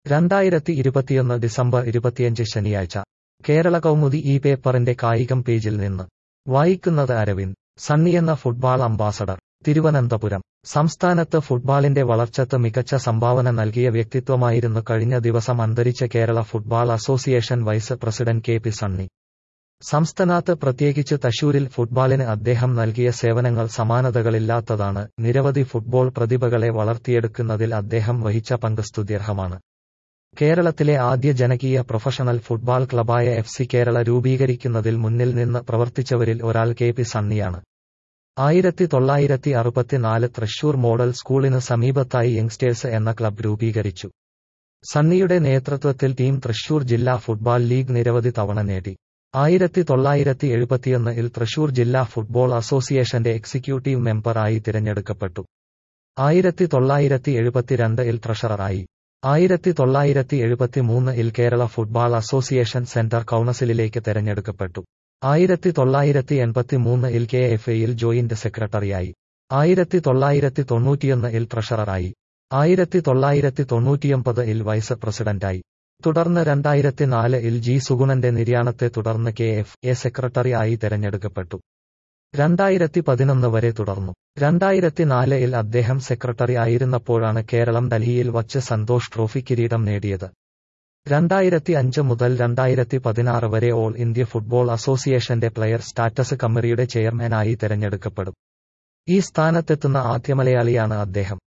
രണ്ടായിരത്തി ഇരുപത്തിയൊന്ന് ഡിസംബർ ഇരുപത്തിയഞ്ച് ശനിയാഴ്ച കേരള കൗമുദി ഈ പേപ്പറിന്റെ കായികം പേജിൽ നിന്ന് വായിക്കുന്നത് അരവിന്ദ് സണ്ണിയെന്ന ഫുട്ബാൾ അംബാസഡർ തിരുവനന്തപുരം സംസ്ഥാനത്ത് ഫുട്ബാളിന്റെ വളർച്ചത്ത് മികച്ച സംഭാവന നൽകിയ വ്യക്തിത്വമായിരുന്നു കഴിഞ്ഞ ദിവസം അന്തരിച്ച Kerala football association vice president K P Sunny സംസ്ഥാനത്ത് പ്രത്യേകിച്ച് തശൂരിൽ ഫുട്ബാളിന് അദ്ദേഹം നൽകിയ സേവനങ്ങൾ സമാനതകളില്ലാത്തതാണ് നിരവധി ഫുട്ബോൾ പ്രതിഭകളെ വളർത്തിയെടുക്കുന്നതിൽ അദ്ദേഹം വഹിച്ച പങ്ക് സ്തുത്യർഹമാണ് കേരളത്തിലെ ആദ്യ ജനകീയ പ്രൊഫഷണൽ ഫുട്ബാൾ ക്ലബായ എഫ് സി കേരള രൂപീകരിക്കുന്നതിൽ മുന്നിൽ നിന്ന് പ്രവർത്തിച്ചവരിൽ ഒരാൾ കെ പി സണ്ണിയാണ് ആയിരത്തി തൊള്ളായിരത്തി അറുപത്തിനാല് തൃശൂർ മോഡൽ സ്കൂളിന് സമീപത്തായി യങ്സ്റ്റേഴ്സ് എന്ന ക്ലബ് രൂപീകരിച്ചു സണ്ണിയുടെ നേതൃത്വത്തിൽ ടീം തൃശൂർ ജില്ലാ ഫുട്ബാൾ ലീഗ് നിരവധി തവണ നേടി ആയിരത്തി തൊള്ളായിരത്തി എഴുപത്തിയൊന്നിൽ തൃശൂർ ജില്ലാ ഫുട്ബോൾ അസോസിയേഷന്റെ എക്സിക്യൂട്ടീവ് മെമ്പർ ആയി തിരഞ്ഞെടുക്കപ്പെട്ടു ആയിരത്തി തൊള്ളായിരത്തി എഴുപത്തിരണ്ടിൽ ട്രഷററായി ആയിരത്തി തൊള്ളായിരത്തി എഴുപത്തിമൂന്നിൽ കേരള ഫുട്ബാൾ അസോസിയേഷൻ സെന്റർ കൗൺസിലിലേക്ക് തെരഞ്ഞെടുക്കപ്പെട്ടു ആയിരത്തി തൊള്ളായിരത്തി എൺപത്തിമൂന്നിൽ കെ എഫ് എയിൽ ജോയിന്റ് സെക്രട്ടറിയായി ആയിരത്തി തൊള്ളായിരത്തി തൊണ്ണൂറ്റിയൊന്നിൽ ട്രഷററായി ആയിരത്തി തൊള്ളായിരത്തി തൊണ്ണൂറ്റിയൊമ്പതിൽ വൈസ് പ്രസിഡന്റായി തുടർന്ന് രണ്ടായിരത്തി നാലിൽ ജി സുഗുണന്റെ നിര്യാണത്തെ തുടർന്ന് കെ എഫ് എ സെക്രട്ടറി ആയി തെരഞ്ഞെടുക്കപ്പെട്ടു രണ്ടായിരത്തി പതിനൊന്ന് വരെ തുടർന്നു രണ്ടായിരത്തി നാലിൽ അദ്ദേഹം സെക്രട്ടറി ആയിരുന്നപ്പോഴാണ് കേരളം ഡൽഹിയിൽ വച്ച് സന്തോഷ് ട്രോഫി കിരീടം നേടിയത് രണ്ടായിരത്തി അഞ്ച് മുതൽ രണ്ടായിരത്തി പതിനാറ് വരെ ഓൾ ഇന്ത്യ ഫുട്ബോൾ അസോസിയേഷന്റെ പ്ലെയർ സ്റ്റാറ്റസ് കമ്മിറ്റിയുടെ ചെയർമാനായി തെരഞ്ഞെടുക്കപ്പെടും ഈ സ്ഥാനത്തെത്തുന്ന ആദ്യ മലയാളിയാണ് അദ്ദേഹം